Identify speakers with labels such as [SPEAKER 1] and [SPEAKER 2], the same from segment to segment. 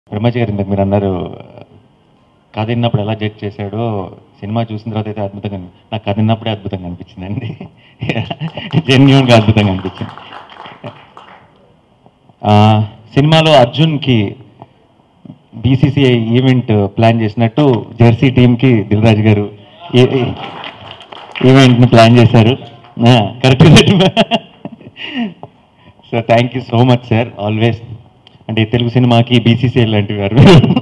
[SPEAKER 1] బ్రహ్మజీ గారు ఇందాక మీరు అన్నారు కథ విన్నప్పుడు ఎలా జడ్జ్ చేశాడో సినిమా చూసిన తర్వాత అయితే అద్భుతంగా అనిపి- నాకు కథ విన్నప్పుడే అద్భుతంగా అనిపించిందండి జెన్యున్గా అద్భుతంగా అనిపించింది ఆ, సినిమాలో అర్జున్కి బీసీసీఐ ఈవెంట్ ప్లాన్ చేసినట్టు జెర్సీ టీంకి దిల్రాజు గారు ఈ- ఈ- ఈవెంట్ని ప్లాన్ చేశారు correct so thank you so much sir always అంటే తెలుగు సినిమాకి బీసీసీఐ లాంటివి గారు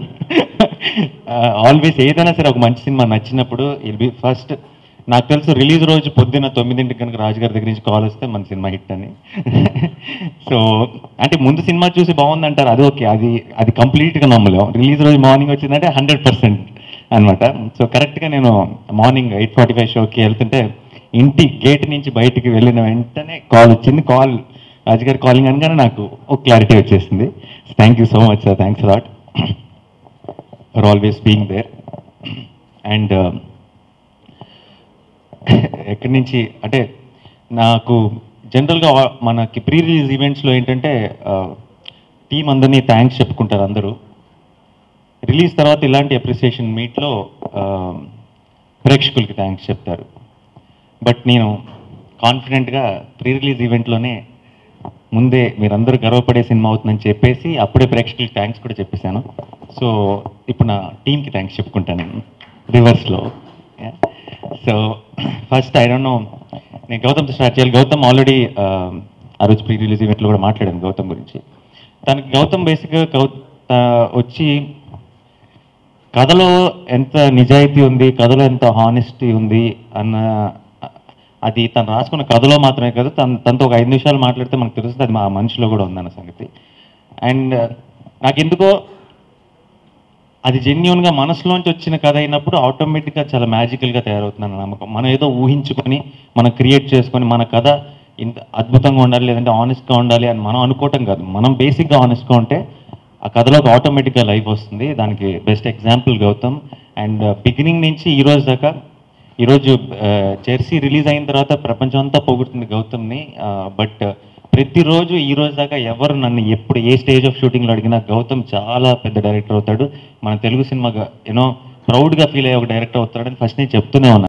[SPEAKER 1] ఆల్వేస్ ఏదైనా సరే ఒక మంచి సినిమా నచ్చినప్పుడు ఇల్ బి ఫస్ట్ నాకు తెలుసు రిలీజ్ రోజు పొద్దున్న తొమ్మిదింటికి కనుక రాజుగారి దగ్గర నుంచి కాల్ వస్తే మన సినిమా హిట్ అని సో అంటే ముందు సినిమా చూసి బాగుందంటారు అది ఓకే అది అది కంప్లీట్గా నమ్మలేం రిలీజ్ రోజు మార్నింగ్ వచ్చిందంటే హండ్రెడ్ పర్సెంట్ అనమాట సో కరెక్ట్గా నేను మార్నింగ్ ఎయిట్ ఫార్టీ ఫైవ్ షోకి వెళ్తుంటే ఇంటి గేట్ నుంచి బయటికి వెళ్ళిన వెంటనే కాల్ వచ్చింది కాల్ రాజుగారి కాలింగ్ అనగానే నాకు ఒక క్లారిటీ వచ్చేసింది thank you so much sir thanks lot for always being there and ఎక్కడి నుంచి అంటే నాకు జనరల్గా మనకి ప్రీ రిలీజ్ ఈవెంట్స్లో ఏంటంటే టీం అందరినీ థ్యాంక్స్ చెప్పుకుంటారు అందరూ రిలీజ్ తర్వాత ఇలాంటి అప్రిసియేషన్ మీట్లో ప్రేక్షకులకి థ్యాంక్స్ చెప్తారు బట్ నేను కాన్ఫిడెంట్గా ప్రీ రిలీజ్ ఈవెంట్లోనే ముందే మీరందరూ గర్వపడే సినిమా అవుతుందని చెప్పేసి అప్పుడే ప్రేక్షకులకి థ్యాంక్స్ కూడా చెప్పేశాను సో ఇప్పుడు నా టీంకి థ్యాంక్స్ చెప్పుకుంటాను నేను రివర్స్లో so first I don't know నేను గౌతమ్తో స్టార్ట్ చేయాలి గౌతమ్ ఆల్రెడీ ఆ రోజు ప్రీ రిలీజ్ ఈవెంట్లో కూడా మాట్లాడాను గౌతమ్ గురించి తనకి గౌతమ్ బేసిక్గా గౌ తా- వచ్చి కథలో ఎంత నిజాయితీ ఉంది కథలో ఎంత హానెస్టీ ఉంది అన్న అది తను రాసుకున్న కథలో మాత్రమే కాదు తన తనతో ఒక ఐదు నిమిషాలు మాట్లాడితే మనకు తెలుస్తుంది అది మా మనిషిలో కూడా ఉందన్న సంగతి అండ్ నాకెందుకో అది జెన్యున్గా మనసులోంచి వచ్చిన కథ అయినప్పుడు ఆటోమేటిక్గా చాలా మ్యాజికల్గా తయారవుతుందన్న నమ్మకం మనం ఏదో ఊహించుకొని మనం క్రియేట్ చేసుకొని మన కథ ఇంత అద్భుతంగా ఉండాలి లేదంటే ఆనెస్ట్గా ఉండాలి అని మనం అనుకోవటం కాదు మనం బేసిక్గా ఆనెస్ట్గా ఉంటే ఆ కథలోకి ఆటోమేటిక్గా లైఫ్ వస్తుంది దానికి best example Gautam and beginning నుంచి ఈ రోజు దాకా ఈరోజు జెర్సీ రిలీజ్ అయిన తర్వాత ప్రపంచం అంతా పొగుడుతుంది గౌతమ్ని బట్ ప్రతిరోజు ఈ రోజు దాకా ఎవరు నన్ను ఎప్పుడు ఏ స్టేజ్ ఆఫ్ షూటింగ్లో అడిగినా గౌతమ్ చాలా పెద్ద డైరెక్టర్ అవుతాడు మన తెలుగు సినిమాగా యూనో ప్రౌడ్గా ఫీల్ అయ్యే ఒక డైరెక్టర్ అవుతాడని ఫస్ట్ నేను చెప్తూనే ఉన్నాను